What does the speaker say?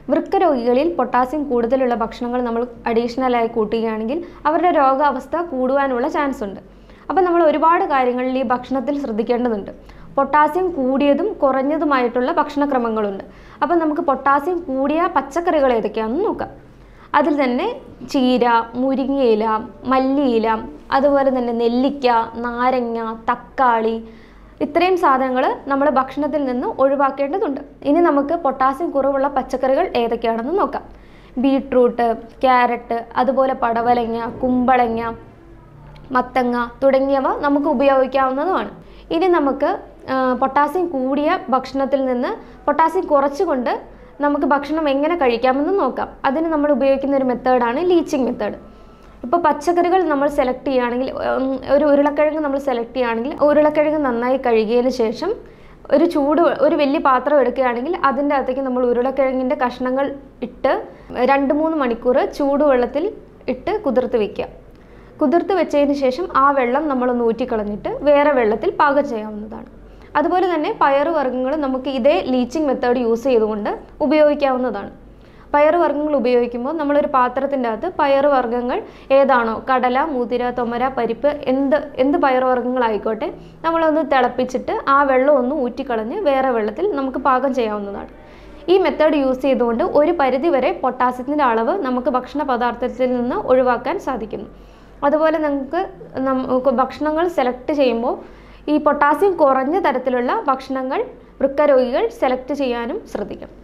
വൃക്ക രോഗികളിൽ പൊട്ടാസ്യം കൂടുതലുള്ള ഭക്ഷണങ്ങൾ നമ്മൾ അഡീഷണലായി കൂട്ടുകയാണെങ്കിൽ അവരുടെ രോഗാവസ്ഥ കൂടുവാനുള്ള ചാൻസ് ഉണ്ട് അപ്പം നമ്മൾ ഒരുപാട് കാര്യങ്ങളിൽ ഈ ഭക്ഷണത്തിൽ ശ്രദ്ധിക്കേണ്ടതുണ്ട് പൊട്ടാസ്യം കൂടിയതും കുറഞ്ഞതുമായിട്ടുള്ള ഭക്ഷണക്രമങ്ങളുണ്ട് അപ്പം നമുക്ക് പൊട്ടാസ്യം കൂടിയ പച്ചക്കറികൾ ഏതൊക്കെയാണെന്ന് നോക്കാം അതിൽ തന്നെ ചീര മുരിങ്ങയില മല്ലിയില അതുപോലെ തന്നെ നെല്ലിക്ക നാരങ്ങ തക്കാളി ഇത്രയും സാധനങ്ങൾ നമ്മൾ ഭക്ഷണത്തിൽ നിന്ന് ഒഴിവാക്കേണ്ടതുണ്ട് ഇനി നമുക്ക് പൊട്ടാസ്യം കുറവുള്ള പച്ചക്കറികൾ ഏതൊക്കെയാണെന്ന് നോക്കാം ബീട്രൂട്ട് ക്യാരറ്റ് അതുപോലെ പടവലങ്ങ കുമ്പളങ്ങ മത്തങ്ങ തുടങ്ങിയവ നമുക്ക് ഉപയോഗിക്കാവുന്നതുമാണ് ഇനി നമുക്ക് ആ, പൊട്ടാസ്യം കൂടിയ ഭക്ഷണത്തിൽ നിന്ന് പൊട്ടാസ്യം കുറച്ചുകൊണ്ട് നമുക്ക് ഭക്ഷണം എങ്ങനെ കഴിക്കാമെന്ന് നോക്കാം അതിന് നമ്മൾ ഉപയോഗിക്കുന്ന ഒരു മെത്തേഡാണ് ലീച്ചിങ് മെത്തേഡ് ഇപ്പോൾ പച്ചക്കറികൾ നമ്മൾ സെലക്ട് ചെയ്യുകയാണെങ്കിൽ ഉം, ഒരു ഉരുളക്കിഴങ്ങ് നമ്മൾ സെലക്ട് ചെയ്യുകയാണെങ്കിൽ ഉരുളക്കിഴങ്ങ് നന്നായി കഴുകിയതിന് ശേഷം ഒരു ചൂട് വെ- ഒരു വലിയ പാത്രം എടുക്കുകയാണെങ്കിൽ അതിൻ്റെ അകത്തേക്ക് നമ്മൾ ഉരുളക്കിഴങ്ങിൻ്റെ കഷ്ണങ്ങൾ ഇട്ട് രണ്ട് മൂന്ന് മണിക്കൂർ ചൂടുവെള്ളത്തിൽ ഇട്ട് കുതിർത്ത് വെക്കുക കുതിർത്ത് വെച്ചതിന് ശേഷം ആ വെള്ളം നമ്മളൊന്ന് ഊറ്റിക്കളഞ്ഞിട്ട് വേറെ വെള്ളത്തിൽ പാകം ചെയ്യാവുന്നതാണ് അതുപോലെ തന്നെ പയറുവർഗ്ഗങ്ങൾ നമുക്ക് ഇതേ ലീച്ചിങ് മെത്തേഡ് യൂസ് ചെയ്തുകൊണ്ട് ഉപയോഗിക്കാവുന്നതാണ് പയറുവർഗ്ഗങ്ങൾ ഉപയോഗിക്കുമ്പോൾ നമ്മളൊരു പാത്രത്തിൻ്റെ അകത്ത് പയറുവർഗ്ഗങ്ങൾ ഏതാണോ കടല മുതിര തൊമര പരിപ്പ് എന്ത് എന്ത് പയറുവർഗ്ഗങ്ങളായിക്കോട്ടെ നമ്മളൊന്ന് തിളപ്പിച്ചിട്ട് ആ വെള്ളം ഒന്ന് ഊറ്റിക്കളഞ്ഞ് വേറെ വെള്ളത്തിൽ നമുക്ക് പാകം ചെയ്യാവുന്നതാണ് ഈ മെത്തേഡ് യൂസ് ചെയ്തുകൊണ്ട് ഒരു പരിധി വരെ പൊട്ടാസ്യത്തിൻ്റെ അളവ് നമുക്ക് ഭക്ഷണ പദാർത്ഥത്തിൽ നിന്ന് ഒഴിവാക്കാൻ സാധിക്കുന്നു അതുപോലെ നമുക്ക് നമുക്ക് ഭക്ഷണങ്ങൾ സെലക്ട് ചെയ്യുമ്പോൾ ഈ പൊട്ടാസ്യം കുറഞ്ഞ തരത്തിലുള്ള ഭക്ഷണങ്ങൾ വൃക്കരോഗികൾ സെലക്ട് ചെയ്യാനും ശ്രദ്ധിക്കണം